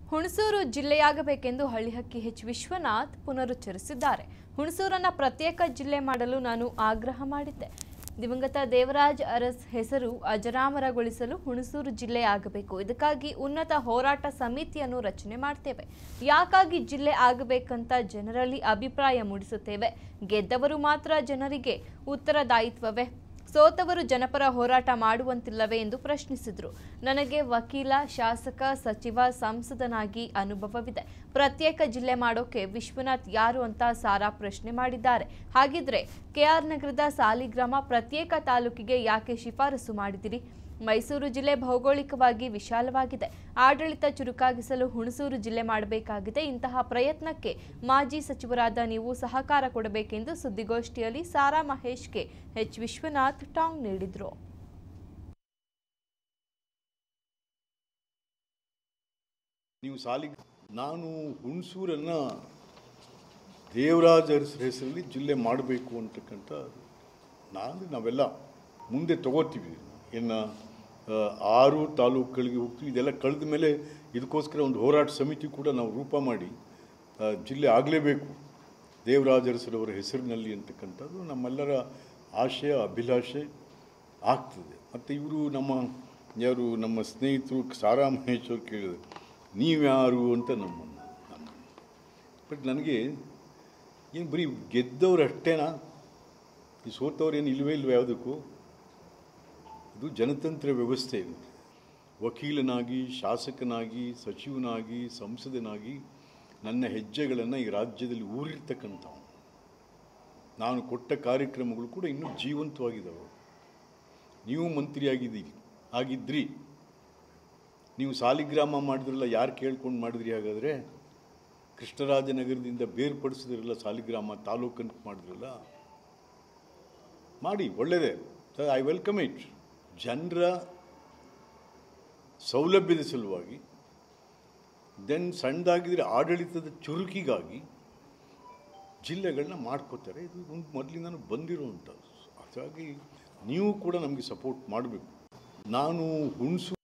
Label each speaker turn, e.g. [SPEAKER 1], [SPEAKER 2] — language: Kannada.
[SPEAKER 1] ಹುಣಸೂರು ಜಿಲ್ಲೆಯಾಗಬೇಕೆಂದು ಹಳ್ಳಿಹಕ್ಕಿ ಎಚ್ ವಿಶ್ವನಾಥ್ ಪುನರುಚ್ಚರಿಸಿದ್ದಾರೆ ಹುಣಸೂರನ್ನ ಪ್ರತ್ಯೇಕ ಜಿಲ್ಲೆ ಮಾಡಲು ನಾನು ಆಗ್ರಹ ಮಾಡಿದ್ದೆ ದಿವಂಗತ ದೇವರಾಜ್ ಅರಸ್ ಹೆಸರು ಅಜರಾಮರಗೊಳಿಸಲು ಹುಣಸೂರು ಜಿಲ್ಲೆ ಆಗಬೇಕು ಇದಕ್ಕಾಗಿ ಉನ್ನತ ಹೋರಾಟ ಸಮಿತಿಯನ್ನು ರಚನೆ ಮಾಡ್ತೇವೆ ಯಾಕಾಗಿ ಜಿಲ್ಲೆ ಆಗಬೇಕಂತ ಜನರಲ್ಲಿ ಅಭಿಪ್ರಾಯ ಮೂಡಿಸುತ್ತೇವೆ ಗೆದ್ದವರು ಮಾತ್ರ ಜನರಿಗೆ ಉತ್ತರದಾಯಿತ್ವವೇ ಸೋತವರು ಜನಪರ ಹೋರಾಟ ಮಾಡುವಂತಿಲ್ಲವೇ ಎಂದು ಪ್ರಶ್ನಿಸಿದರು ನನಗೆ ವಕೀಲ ಶಾಸಕ ಸಚಿವ ಸಂಸದನಾಗಿ ಅನುಭವವಿದೆ ಪ್ರತ್ಯೇಕ ಜಿಲ್ಲೆ ಮಾಡೋಕೆ ವಿಶ್ವನಾಥ್ ಯಾರು ಅಂತ ಸಾರಾ ಪ್ರಶ್ನೆ ಮಾಡಿದ್ದಾರೆ ಹಾಗಿದ್ರೆ ಕೆಆರ್ ನಗರದ ಸಾಲಿಗ್ರಾಮ ಪ್ರತ್ಯೇಕ ತಾಲೂಕಿಗೆ ಯಾಕೆ ಶಿಫಾರಸು ಮಾಡಿದಿರಿ ಮೈಸೂರು ಜಿಲ್ಲೆ ಭೌಗೋಳಿಕವಾಗಿ ವಿಶಾಲವಾಗಿದೆ ಆಡಳಿತ ಚುರುಕಾಗಿಸಲು ಹುಣಸೂರು ಜಿಲ್ಲೆ ಮಾಡಬೇಕಾಗಿದೆ ಇಂತಹ ಪ್ರಯತ್ನಕ್ಕೆ ಮಾಜಿ ಸಚಿವರಾದ ನೀವು ಸಹಕಾರ ಕೊಡಬೇಕೆಂದು ಸುದ್ದಿಗೋಷ್ಠಿಯಲ್ಲಿ ಸಾರಾ ಮಹೇಶ್ಗೆ ಎಚ್ ವಿಶ್ವನಾಥ್ ಟಾಂಗ್ ನೀಡಿದರು
[SPEAKER 2] ನೀವು ಸಾಲಿ ನಾನು ಹುಣಸೂರನ್ನು ದೇವರಾಜ ಅರಸರ ಹೆಸರಲ್ಲಿ ಜಿಲ್ಲೆ ಮಾಡಬೇಕು ಅಂತಕ್ಕಂಥ ನಾನು ನಾವೆಲ್ಲ ಮುಂದೆ ತಗೋತೀವಿ ಇನ್ನು ಆ, ಆರು ತಾಲೂಕುಗಳಿಗೆ ಹೋಗ್ತೀವಿ ಇದೆಲ್ಲ ಕಳೆದ ಮೇಲೆ ಇದಕ್ಕೋಸ್ಕರ ಒಂದು ಹೋರಾಟ ಸಮಿತಿ ಕೂಡ ನಾವು ರೂಪ ಮಾಡಿ ಆ, ಜಿಲ್ಲೆ ಆಗಲೇಬೇಕು ದೇವರಾಜ ಅರಸರವರ ಹೆಸರಿನಲ್ಲಿ ಅಂತಕ್ಕಂಥದ್ದು ನಮ್ಮೆಲ್ಲರ ಆಶಯ ಅಭಿಲಾಷೆ ಆಗ್ತದೆ ಮತ್ತು ಇವರು ನಮ್ಮ ಯಾರು ನಮ್ಮ ಸ್ನೇಹಿತರು ಸಾರಾ ಮಹೇಶ್ ಅವ್ರು ಕೇಳಿದ್ರು ನೀವ್ಯಾರು ಅಂತ ನಮ್ಮ ನಮ್ಮ ಬಟ್ ನನಗೆ ಏನು ಬರೀ ಗೆದ್ದವ್ರು ಅಷ್ಟೇನಾ ಈ ಸೋತವ್ರು ಏನು ಇಲ್ವೇ ಇಲ್ವೇ ಯಾವುದಕ್ಕೂ ಇದು ಜನತಂತ್ರ ವ್ಯವಸ್ಥೆ ಇದು ವಕೀಲನಾಗಿ ಶಾಸಕನಾಗಿ ಸಚಿವನಾಗಿ ಸಂಸದನಾಗಿ ನನ್ನ ಹೆಜ್ಜೆಗಳನ್ನು ಈ ರಾಜ್ಯದಲ್ಲಿ ಊರಿರ್ತಕ್ಕಂಥವು ನಾನು ಕೊಟ್ಟ ಕಾರ್ಯಕ್ರಮಗಳು ಕೂಡ ಇನ್ನೂ ಜೀವಂತವಾಗಿದ್ದಾವೆ ನೀವು ಮಂತ್ರಿಯಾಗಿದ್ದೀರಿ ಆಗಿದ್ರಿ ನೀವು ಸಾಲಿಗ್ರಾಮ ಮಾಡಿದ್ರಲ್ಲ ಯಾರು ಕೇಳ್ಕೊಂಡು ಮಾಡಿದ್ರಿ ಹಾಗಾದರೆ ಕೃಷ್ಣರಾಜನಗರದಿಂದ ಬೇರ್ಪಡಿಸಿದ್ರಲ್ಲ ಸಾಲಿಗ್ರಾಮ ತಾಲೂಕಂತ ಮಾಡಿದ್ರಲ್ಲ ಮಾಡಿ ಒಳ್ಳೆಯದೇ ಐ ವೆಲ್ಕಮ್ ಇಟ್ ಜನರ ಸೌಲಭ್ಯದ ಸಲುವಾಗಿ ದೆನ್ ಸಣ್ಣದಾಗಿದ್ರೆ ಆಡಳಿತದ ಚುರುಕಿಗಾಗಿ ಜಿಲ್ಲೆಗಳನ್ನ ಮಾಡ್ಕೋತಾರೆ ಇದು ಒಂದು ಮೊದಲಿಂದನೂ ಬಂದಿರುವಂಥದ್ದು ಹಾಗಾಗಿ ನೀವು ಕೂಡ ನಮಗೆ ಸಪೋರ್ಟ್ ಮಾಡಬೇಕು ನಾನು ಹುಣಸು